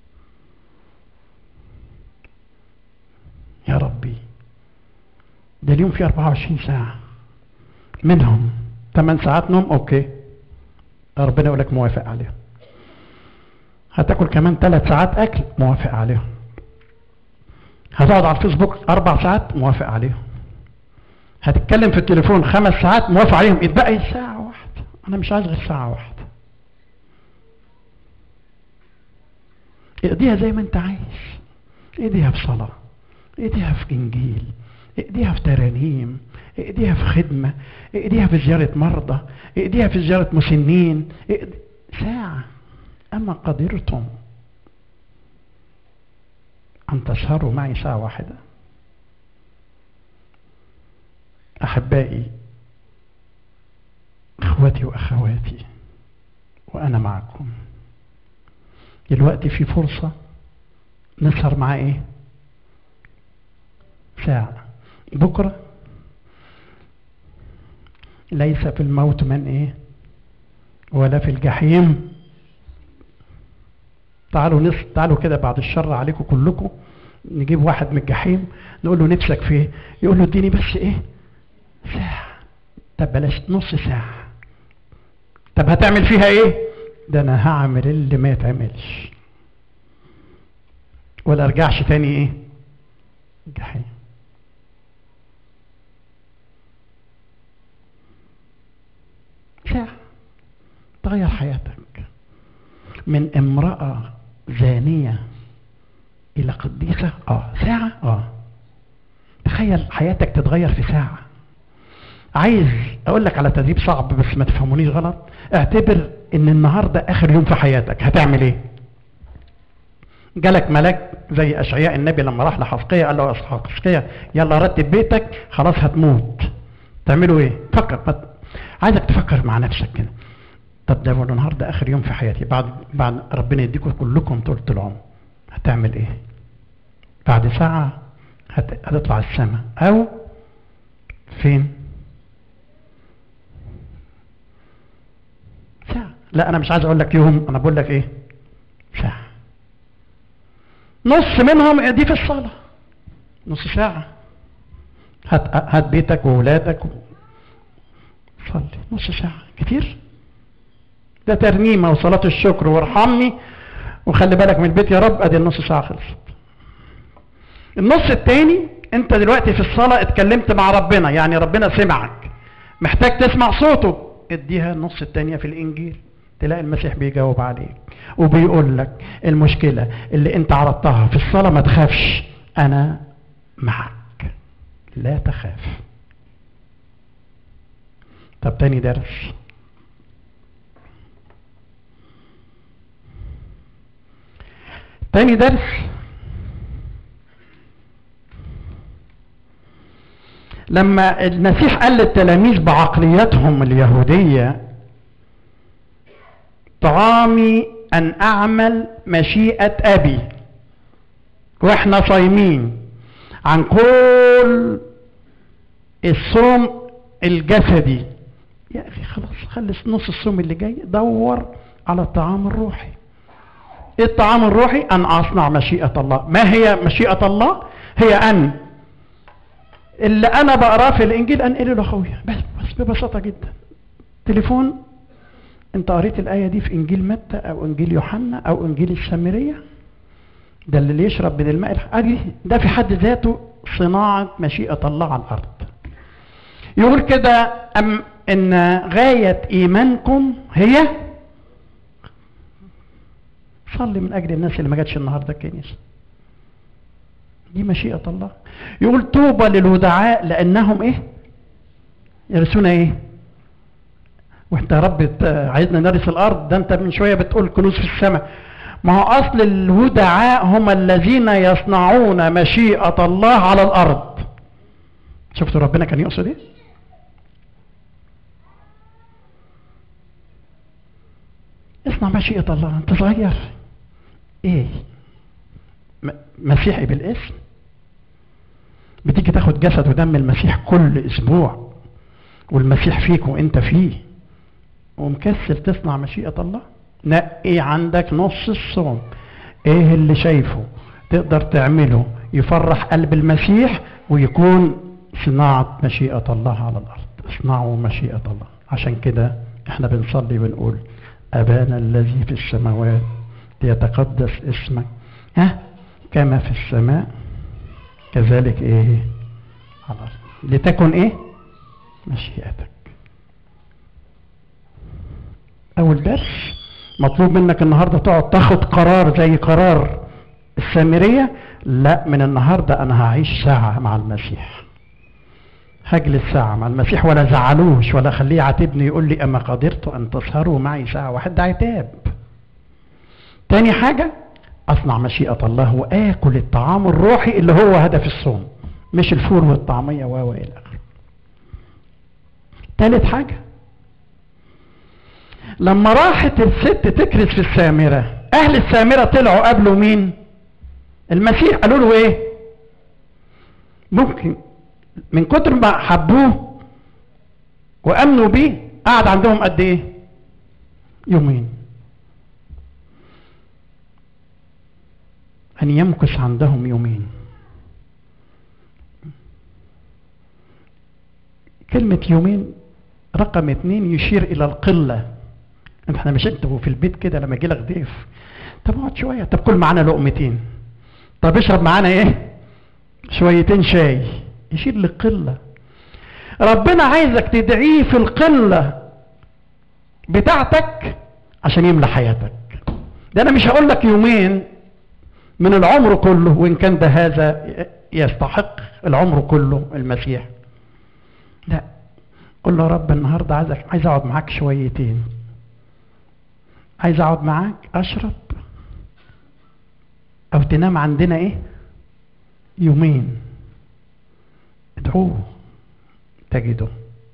يا ربي ده اليوم فيه 24 ساعة منهم 8 ساعات نوم اوكي ربنا يقول لك موافق عليهم هتاكل كمان 3 ساعات اكل موافق عليهم هتقعد على الفيسبوك اربع ساعات موافق عليهم هتتكلم في التليفون خمس ساعات موافق عليهم يتبقى ساعة واحدة انا مش عايز غير ساعة واحدة اقضيها زي ما انت عايز اقضيها في صلاة اقضيها في انجيل اقضيها في ترانيم اقضيها في خدمة اقضيها في زيارة مرضى اقضيها في زيارة مسنين اقضي... ساعة اما قدرتم ان تسهروا معي ساعة واحدة احبائي اخوتي واخواتي وانا معكم دلوقتي في فرصة نسهر معاه ايه ساعة بكرة ليس في الموت من ايه ولا في الجحيم تعالوا نص تعالوا كده بعد الشر عليكم كلكم نجيب واحد من الجحيم نقول له نفسك في ايه يقول له اديني بس ايه ساعة طب بلاش نص ساعة طب هتعمل فيها ايه ده انا هعمل اللي ما يتعملش ولا ارجعش تاني ايه جحيم ساعة تغير حياتك من امرأة زانية إلى قديسة اه ساعة اه تخيل حياتك تتغير في ساعة عايز اقول لك على تدريب صعب بس ما تفهمونيش غلط اعتبر ان النهارده اخر يوم في حياتك هتعمل ايه جالك ملاك زي اشعياء النبي لما راح لحزقية قال له يا حزقية يلا رتب بيتك خلاص هتموت تعملوا ايه فكر بت... عايزك تفكر مع نفسك كده طب ده النهارده اخر يوم في حياتي بعد بعد ربنا يديكم كلكم طول العمر هتعمل ايه بعد ساعة هت... هتطلع السماء او فين ساعة لا انا مش عايز اقول لك يوم انا بقول لك ايه ساعة نص منهم دي في الصلاة نص ساعة هات هات بيتك وولادك و... صلي نص ساعة كتير ده ترنيمة وصلاة الشكر وارحمني وخلي بالك من البيت يا رب ادي النص ساعة خلصت النص التاني انت دلوقتي في الصلاة اتكلمت مع ربنا يعني ربنا سمعك محتاج تسمع صوته اديها النص التانية في الانجيل تلاقي المسيح بيجاوب عليك وبيقول لك المشكلة اللي انت عرضتها في الصلاة ما تخافش انا معك لا تخاف طب تاني درس تاني درس لما المسيح قال للتلاميذ بعقليتهم اليهودية طعامي أن أعمل مشيئة أبي وإحنا صايمين عن كل الصوم الجسدي يا أخي خلاص خلص نص الصوم اللي جاي دور على الطعام الروحي ايه الطعام الروحي ان اصنع مشيئة الله ما هي مشيئة الله هي ان اللي انا بقراه في الانجيل انقله لاخويا بس بس ببساطة جدا تليفون انت قريت الاية دي في انجيل متى او انجيل يوحنا او انجيل السامرية ده اللي يشرب من الماء ادي ده في حد ذاته صناعة مشيئة الله على الارض يقول كده ام ان غاية ايمانكم هي صلي من اجل الناس اللي ما جاتش النهارده الكنيسه دي مشيئه الله يقول طوبى للودعاء لانهم ايه يرثون ايه وانت يا رب عايزنا نرث الارض ده انت من شويه بتقول كنوز في السماء ما هو اصل الودعاء هم الذين يصنعون مشيئة الله على الارض شفتوا ربنا كان يقصد ايه اصنع مشيئة الله انت صغير ايه م- مسيحي بالاسم بتيجي تاخد جسد ودم المسيح كل اسبوع والمسيح فيك وانت فيه ومكسل تصنع مشيئة الله نقي عندك نص الصوم ايه اللي شايفه تقدر تعمله يفرح قلب المسيح ويكون صناعة مشيئة الله على الأرض اصنعوا مشيئة الله عشان كده احنا بنصلي بنقول أبانا الذي في السماوات ليتقدس اسمك ها كما في السماء كذلك ايه على الأرض لتكن ايه مشيئتك أول درس مطلوب منك النهارده تقعد تاخد قرار زي قرار السامرية لا من النهارده أنا هعيش ساعة مع المسيح هجلس ساعة مع المسيح ولا زعلوش ولا خليه يعاتبني يقول لي أما قدرت أن تسهروا معي ساعة واحد ده عتاب تاني حاجة أصنع مشيئة الله وآكل الطعام الروحي اللي هو هدف الصوم مش الفول والطعمية و و إلى آخره تالت حاجة لما راحت الست تكرس في السامرة أهل السامرة طلعوا قابلوا مين المسيح قالوا له إيه ممكن من كتر ما حبوه وامنوا بيه قعد عندهم قد ايه يومين ان يمكث عندهم يومين كلمة يومين رقم اتنين يشير الى القلة احنا مش انتوا في البيت كده لما يجي لك ضيف طب اقعد شوية طب كل معانا لقمتين طب اشرب معانا ايه شويتين شاي يشير للقلة ربنا عايزك تدعيه في القلة بتاعتك عشان يملى حياتك ده انا مش هقول لك يومين من العمر كله وان كان ده هذا يستحق العمر كله المسيح لا قل له يا رب النهارده عايزك عايز اقعد معاك شويتين عايز اقعد معاك اشرب او تنام عندنا ايه يومين ادعوه تجده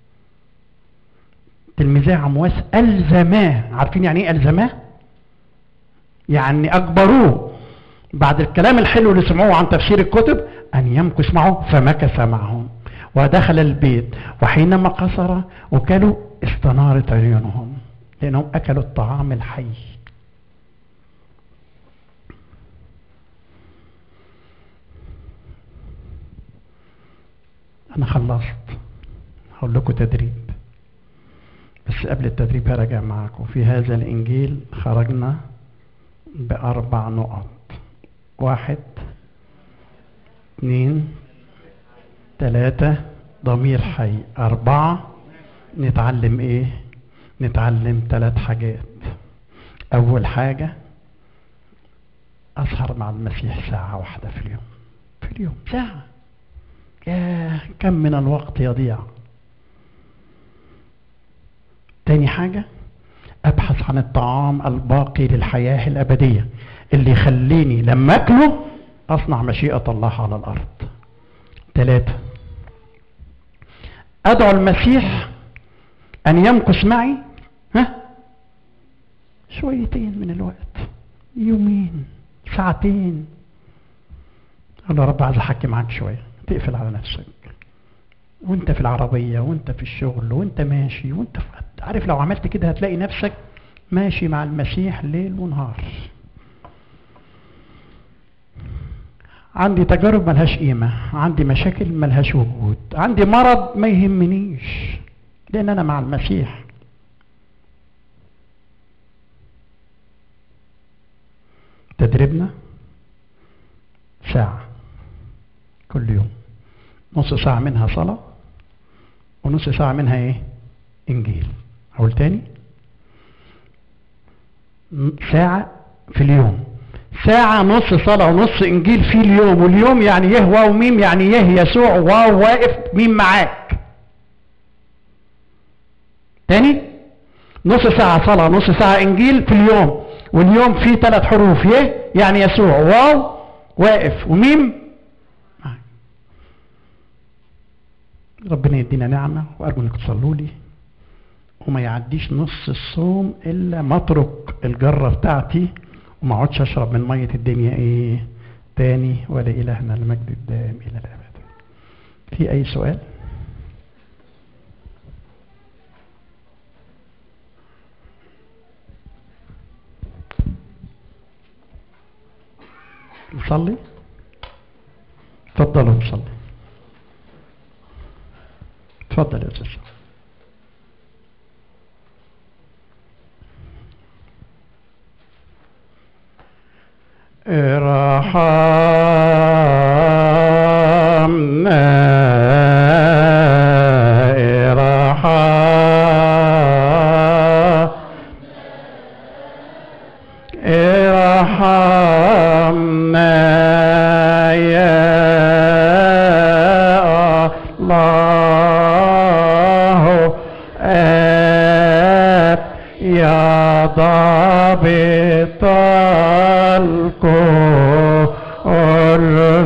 تلميذي عمواس ألزماه عارفين يعني ايه ألزماه يعني أجبروه بعد الكلام الحلو اللي سمعوه عن تفسير الكتب أن يمكث معه فمكث معهم ودخل البيت وحينما قصر وكلوا استنارت عيونهم لأنهم أكلوا الطعام الحي أنا خلصت هقول لكم تدريب بس قبل التدريب هراجع معاكم في هذا الإنجيل خرجنا بأربع نقط واحد اثنين ثلاثة ضمير حي أربعة نتعلم إيه؟ نتعلم ثلاث حاجات أول حاجة أسهر مع المسيح ساعة واحدة في اليوم في اليوم ساعة يا كم من الوقت يضيع تاني حاجة أبحث عن الطعام الباقي للحياة الأبدية اللي يخليني لما أكله أصنع مشيئة الله على الأرض ثلاثة أدعو المسيح أن يمكث معي ها شويتين من الوقت يومين ساعتين أقول له يا رب عايز أحكي معاك شوية تقفل على نفسك وانت في العربية وانت في الشغل وانت ماشي وانت في عارف لو عملت كده هتلاقي نفسك ماشي مع المسيح ليل ونهار عندي تجارب ملهاش قيمة عندي مشاكل ملهاش وجود عندي مرض ما يهمنيش لأن أنا مع المسيح تدريبنا ساعة كل يوم نص ساعة منها صلاة ونص ساعة منها ايه انجيل اقول تاني ساعة في اليوم ساعة نص صلاة ونص انجيل في اليوم واليوم يعني يه واو ميم يعني يه يسوع واو واقف مين معاك تاني نص ساعة صلاة نص ساعة انجيل في اليوم واليوم في ثلاث حروف ي يعني يسوع واو واقف وميم ربنا يدينا نعمة وأرجو إنكم تصلوا لي وما يعديش نص الصوم إلا ما أترك الجرة بتاعتي وما أقعدش أشرب من مية الدنيا إيه تاني ولا إلهنا المجد الدائم إلى الأبد. في أي سؤال؟ نصلي؟ اتفضلوا نصلي. اتفضل يا استاذ ارحمنا ارحم ارحمنا يا الله آب يا ضابط الكل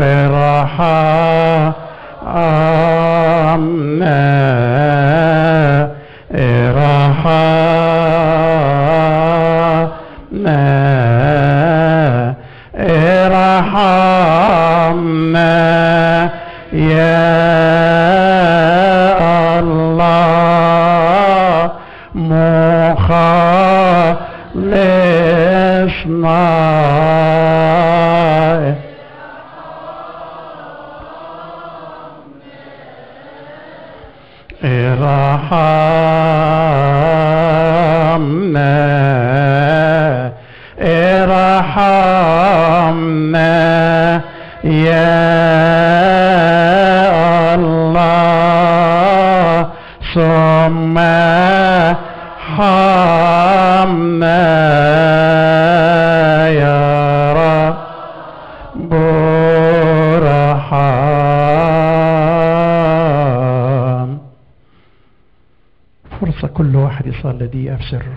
رحمنا ارحمنا ارحمنا يا الله مخلصنا ارحمنا ارحمنا يا الله ثم حمنا يا رب رحم فرصة كل واحد يصلي دقيقة في سره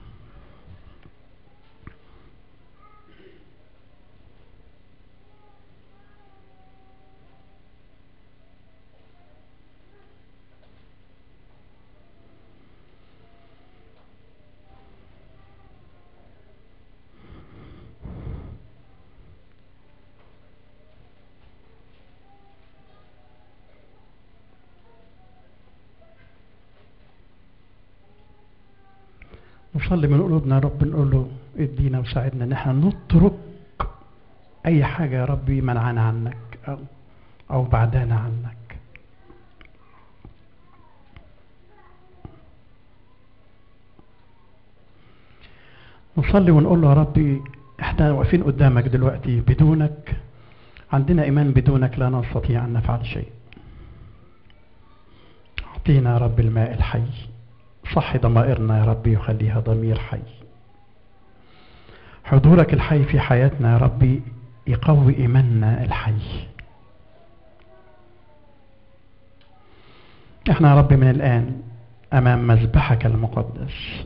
نصلي من قلوبنا يا رب نقول له ادينا وساعدنا ان احنا نترك اي حاجه يا ربي منعانا عنك او او بعدانا عنك نصلي ونقول له يا ربي احنا واقفين قدامك دلوقتي بدونك عندنا ايمان بدونك لا نستطيع ان نفعل شيء اعطينا يا رب الماء الحي صح ضمائرنا يا ربي وخليها ضمير حي حضورك الحي في حياتنا يا ربي يقوي إيماننا الحي احنا يا ربي من الآن أمام مذبحك المقدس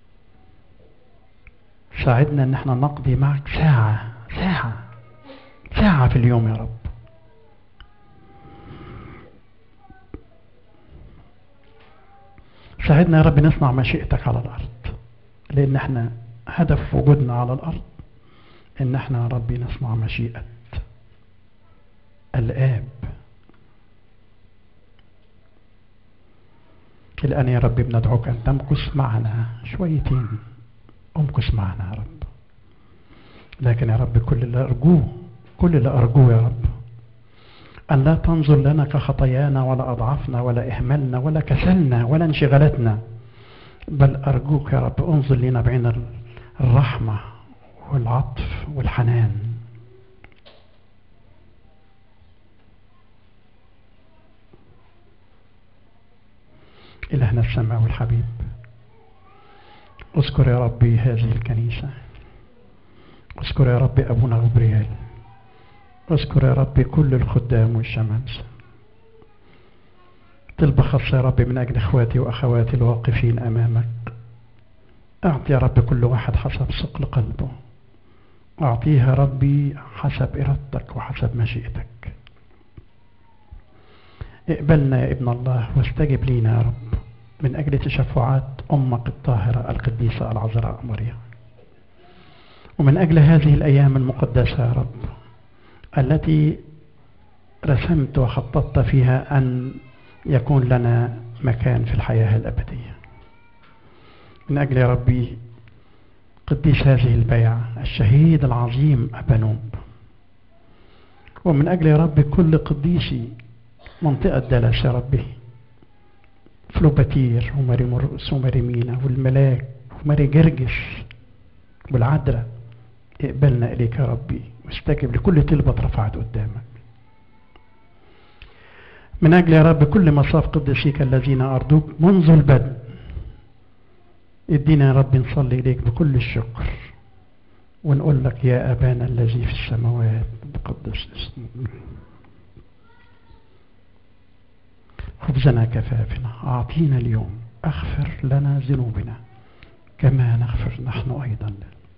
ساعدنا ان احنا نقضي معك ساعة ساعة ساعة في اليوم يا رب ساعدنا يا رب نصنع مشيئتك على الأرض لأن احنا هدف وجودنا على الأرض إن احنا يا ربي نصنع مشيئة الآب الآن يا رب بندعوك أن تمكث معنا شويتين امكث معنا يا رب لكن يا رب كل اللي أرجوه كل اللي أرجوه يا رب أن لا تنظر لنا كخطايانا ولا أضعافنا ولا إهمالنا ولا كسلنا ولا انشغالاتنا بل أرجوك يا رب انظر لنا بعين الرحمة والعطف والحنان إلهنا السماء والحبيب اذكر يا ربي هذه الكنيسة اذكر يا ربي أبونا غبريال اذكر يا ربي كل الخدام والشمامسة طلب خاصة يا ربي من أجل إخواتي وأخواتي الواقفين أمامك أعطي يا رب كل واحد حسب ثقل قلبه أعطيها ربي حسب إرادتك وحسب مشيئتك اقبلنا يا ابن الله واستجب لينا يا رب من أجل تشفعات أمك الطاهرة القديسة العذراء مريم ومن أجل هذه الأيام المقدسة يا رب التي رسمت وخططت فيها أن يكون لنا مكان في الحياة الأبدية من أجل يا ربي قديس هذه البيعة الشهيد العظيم أبانوب ومن أجل يا رب كل قديسي منطقة دلس يا ربي فلوباتير وماري مرقس وماري مينا والملاك وماري جرجس والعذراء اقبلنا إليك يا ربي واستجب لكل طلبة رفعت قدامك من أجل يا رب كل مصاف قدسيك الذين أرضوك منذ البدء ادينا يا رب نصلي إليك بكل الشكر ونقول لك يا أبانا الذي في السماوات تقدس اسمك خبزنا كفافنا أعطينا اليوم أغفر لنا ذنوبنا كما نغفر نحن أيضا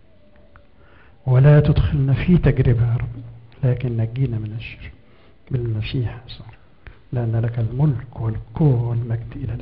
ولا تدخلنا في تجربة يا رب لكن نجينا من الشر بالمسيح يسوع لأن لك الملك والقوة والمجد إلى